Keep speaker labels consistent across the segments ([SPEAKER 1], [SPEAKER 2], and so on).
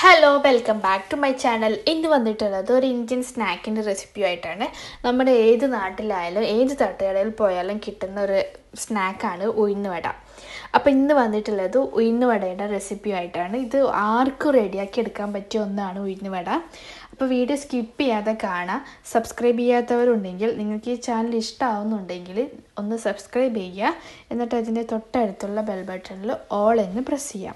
[SPEAKER 1] hello welcome back to my channel ഇന്ന് വന്നിട്ടുള്ളത് ഒരു ഇന്ത്യൻ സ്നാക്കിൻ്റെ റെസിപ്പി ആയിട്ടാണ് നമ്മുടെ ഏത് നാട്ടിലായാലും ഏത് തട്ടുകടയിൽ പോയാലും കിട്ടുന്ന ഒരു സ്നാക്കാണ് ഉഴുന്നുവട അപ്പോൾ ഇന്ന് വന്നിട്ടുള്ളത് ഉഴുന്നുവടയുടെ റെസിപ്പി ആയിട്ടാണ് ഇത് ആർക്കും റെഡിയാക്കി എടുക്കാൻ പറ്റിയ ഒന്നാണ് ഉഴുന്നുവട അപ്പോൾ വീഡിയോ സ്കിപ്പ് ചെയ്യാതെ കാണാം സബ്സ്ക്രൈബ് ചെയ്യാത്തവരുണ്ടെങ്കിൽ നിങ്ങൾക്ക് ഈ ചാനൽ ഇഷ്ടമാവുന്നുണ്ടെങ്കിൽ ഒന്ന് സബ്സ്ക്രൈബ് ചെയ്യുക എന്നിട്ട് അതിൻ്റെ തൊട്ടടുത്തുള്ള ബെൽ ബട്ടണിൽ ഓൾ എന്ന് പ്രസ് ചെയ്യാം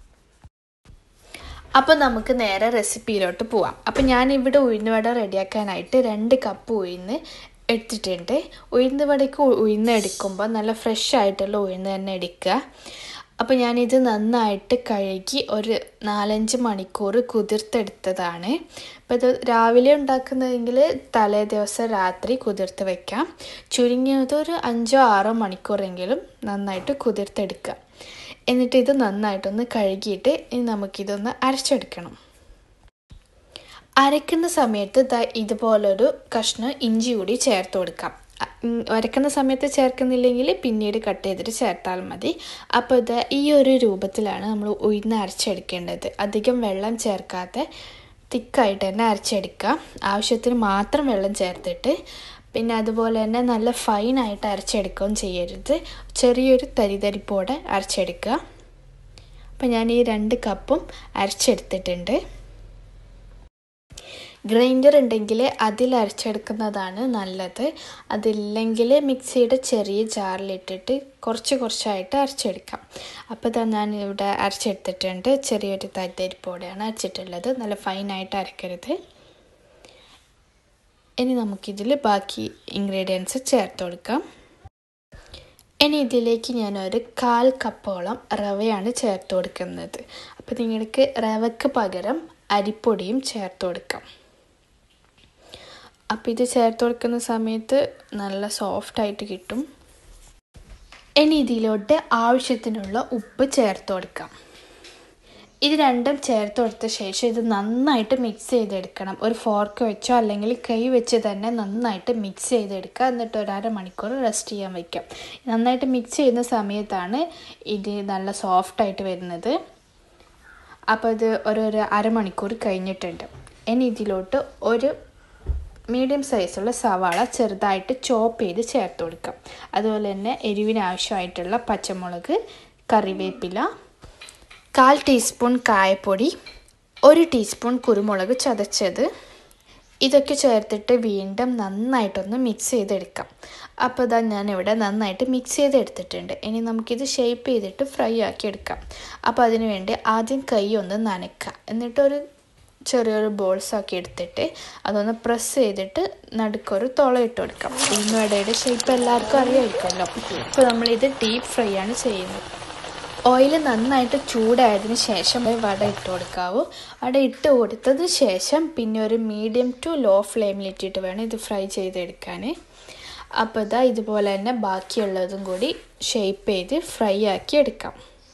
[SPEAKER 1] അപ്പോൾ നമുക്ക് നേരെ റെസിപ്പിയിലോട്ട് പോവാം അപ്പോൾ ഞാൻ ഇവിടെ ഉഴുന്നുവട റെഡിയാക്കാനായിട്ട് രണ്ട് കപ്പ് ഉഴുന്ന് എടുത്തിട്ടുണ്ട് ഉഴുന്ന് വടയ്ക്ക് ഉഴുന്ന് എടുക്കുമ്പോൾ നല്ല ഫ്രഷ് ആയിട്ടുള്ള ഉഴുന്ന് തന്നെ എടുക്കുക അപ്പോൾ ഞാനിത് നന്നായിട്ട് കഴുകി ഒരു നാലഞ്ച് മണിക്കൂർ കുതിർത്തെടുത്തതാണ് അപ്പോൾ ഇത് രാവിലെ ഉണ്ടാക്കുന്നതെങ്കിൽ തലേ ദിവസം രാത്രി കുതിർത്ത് വെക്കാം ചുരുങ്ങിയത് ഒരു അഞ്ചോ ആറോ മണിക്കൂറെങ്കിലും നന്നായിട്ട് കുതിർത്തെടുക്കുക എന്നിട്ട് ഇത് നന്നായിട്ടൊന്ന് കഴുകിയിട്ട് ഇനി നമുക്കിതൊന്ന് അരച്ചെടുക്കണം അരക്കുന്ന സമയത്ത് ഇതുപോലൊരു കഷ്ണം ഇഞ്ചി കൂടി ചേർത്ത് കൊടുക്കാം വരക്കുന്ന സമയത്ത് ചേർക്കുന്നില്ലെങ്കിൽ പിന്നീട് കട്ട് ചെയ്തിട്ട് ചേർത്താൽ മതി അപ്പോൾ ഇത് ഈ ഒരു രൂപത്തിലാണ് നമ്മൾ ഉയർന്ന് അരച്ചെടുക്കേണ്ടത് അധികം വെള്ളം ചേർക്കാതെ തിക്കായിട്ട് തന്നെ അരച്ചെടുക്കുക ആവശ്യത്തിന് മാത്രം വെള്ളം ചേർത്തിട്ട് പിന്നെ അതുപോലെ തന്നെ നല്ല ഫൈനായിട്ട് അരച്ചെടുക്കുകയും ചെയ്യരുത് ചെറിയൊരു തരിതരിപ്പോടെ അരച്ചെടുക്കുക അപ്പം ഞാൻ ഈ രണ്ട് കപ്പും അരച്ചെടുത്തിട്ടുണ്ട് ഗ്രൈൻഡർ ഉണ്ടെങ്കിൽ അതിൽ അരച്ചെടുക്കുന്നതാണ് നല്ലത് അതില്ലെങ്കിൽ മിക്സിയുടെ ചെറിയ ജാറിലിട്ടിട്ട് കുറച്ച് കുറച്ചായിട്ട് അരച്ചെടുക്കാം അപ്പോൾ ഇതാ ഞാൻ ഇവിടെ അരച്ചെടുത്തിട്ടുണ്ട് ചെറിയൊരു തരിതരിപ്പോടെയാണ് അരച്ചിട്ടുള്ളത് നല്ല ഫൈനായിട്ട് അരക്കരുത് ഇനി നമുക്കിതിൽ ബാക്കി ഇൻഗ്രീഡിയൻസ് ചേർത്ത് കൊടുക്കാം ഇനി ഇതിലേക്ക് ഞാനൊരു കാൽ കപ്പോളം റവയാണ് ചേർത്ത് കൊടുക്കുന്നത് അപ്പോൾ നിങ്ങൾക്ക് റവയ്ക്ക് പകരം അരിപ്പൊടിയും ചേർത്ത് കൊടുക്കാം അപ്പോൾ ഇത് ചേർത്ത് കൊടുക്കുന്ന സമയത്ത് നല്ല സോഫ്റ്റായിട്ട് കിട്ടും ഇനി ഇതിലോട്ട് ആവശ്യത്തിനുള്ള ഉപ്പ് ചേർത്ത് കൊടുക്കാം ഇത് രണ്ടും ചേർത്ത് കൊടുത്ത ശേഷം ഇത് നന്നായിട്ട് മിക്സ് ചെയ്തെടുക്കണം ഒരു ഫോർക്ക് വെച്ചോ അല്ലെങ്കിൽ കൈ വെച്ച് തന്നെ നന്നായിട്ട് മിക്സ് ചെയ്തെടുക്കുക എന്നിട്ട് ഒരു അരമണിക്കൂർ റെസ്റ്റ് ചെയ്യാൻ വയ്ക്കാം നന്നായിട്ട് മിക്സ് ചെയ്യുന്ന സമയത്താണ് ഇത് നല്ല സോഫ്റ്റായിട്ട് വരുന്നത് അപ്പോൾ ഇത് ഒരു ഒരു അരമണിക്കൂർ കഴിഞ്ഞിട്ടുണ്ട് ഇനി ഇതിലോട്ട് ഒരു മീഡിയം സൈസുള്ള സവാള ചെറുതായിട്ട് ചോപ്പ് ചെയ്ത് ചേർത്ത് കൊടുക്കാം അതുപോലെ തന്നെ എരിവിന് ആവശ്യമായിട്ടുള്ള പച്ചമുളക് കറിവേപ്പില കാൽ ടീസ്പൂൺ കായപ്പൊടി ഒരു ടീസ്പൂൺ കുരുമുളക് ചതച്ചത് ഇതൊക്കെ ചേർത്തിട്ട് വീണ്ടും നന്നായിട്ടൊന്ന് മിക്സ് ചെയ്തെടുക്കാം അപ്പോൾ ഇതാ ഞാനിവിടെ നന്നായിട്ട് മിക്സ് ചെയ്തെടുത്തിട്ടുണ്ട് ഇനി നമുക്കിത് ഷേപ്പ് ചെയ്തിട്ട് ഫ്രൈ ആക്കി എടുക്കാം അപ്പോൾ അതിന് വേണ്ടി ആദ്യം കൈ ഒന്ന് നനയ്ക്കുക എന്നിട്ടൊരു ചെറിയൊരു ബോൾസ് ആക്കി എടുത്തിട്ട് അതൊന്ന് പ്രസ് ചെയ്തിട്ട് നടുക്കൊരു തുള ഇട്ട് കൊടുക്കാം ഉഴുന്നുവടയുടെ ഷേപ്പ് എല്ലാവർക്കും അറിയാമായിരിക്കുമല്ലോ അപ്പോൾ നമ്മളിത് ഡീപ്പ് ഫ്രൈ ആണ് ചെയ്യുന്നത് ഓയിൽ നന്നായിട്ട് ചൂടായതിന് ശേഷം വട ഇട്ട് കൊടുക്കാവൂ വട ഇട്ട് കൊടുത്തതിന് ശേഷം പിന്നെ ഒരു മീഡിയം ടു ലോ ഫ്ലെയിമിലിട്ടിട്ട് വേണം ഇത് ഫ്രൈ ചെയ്തെടുക്കാൻ അപ്പോൾ ഇതാ ഇതുപോലെ തന്നെ ബാക്കിയുള്ളതും കൂടി ഷേപ്പ് ചെയ്ത് ഫ്രൈ ആക്കി എടുക്കാം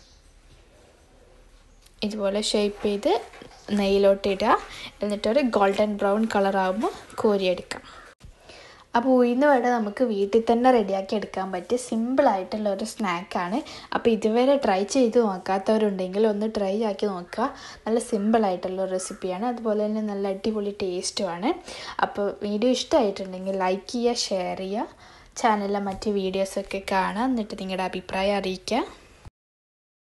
[SPEAKER 1] ഇതുപോലെ ഷേപ്പ് ചെയ്ത് നെയ്യിലോട്ടിടുക എന്നിട്ടൊരു ഗോൾഡൻ ബ്രൗൺ കളർ ആകുമ്പോൾ കോരിയെടുക്കാം അപ്പോൾ ഉഴുന്ന് വട നമുക്ക് വീട്ടിൽ തന്നെ റെഡിയാക്കി എടുക്കാൻ പറ്റിയ സിമ്പിളായിട്ടുള്ള ഒരു സ്നാക്കാണ് അപ്പോൾ ഇതുവരെ ട്രൈ ചെയ്ത് നോക്കാത്തവരുണ്ടെങ്കിൽ ഒന്ന് ട്രൈ ആക്കി നോക്കുക നല്ല സിമ്പിളായിട്ടുള്ള റെസിപ്പിയാണ് അതുപോലെ തന്നെ നല്ല അടിപൊളി ടേസ്റ്റുമാണ് അപ്പോൾ വീഡിയോ ഇഷ്ടമായിട്ടുണ്ടെങ്കിൽ ലൈക്ക് ചെയ്യുക ഷെയർ ചെയ്യുക ചാനലിലെ മറ്റ് വീഡിയോസൊക്കെ കാണാം എന്നിട്ട് നിങ്ങളുടെ അഭിപ്രായം അറിയിക്കുക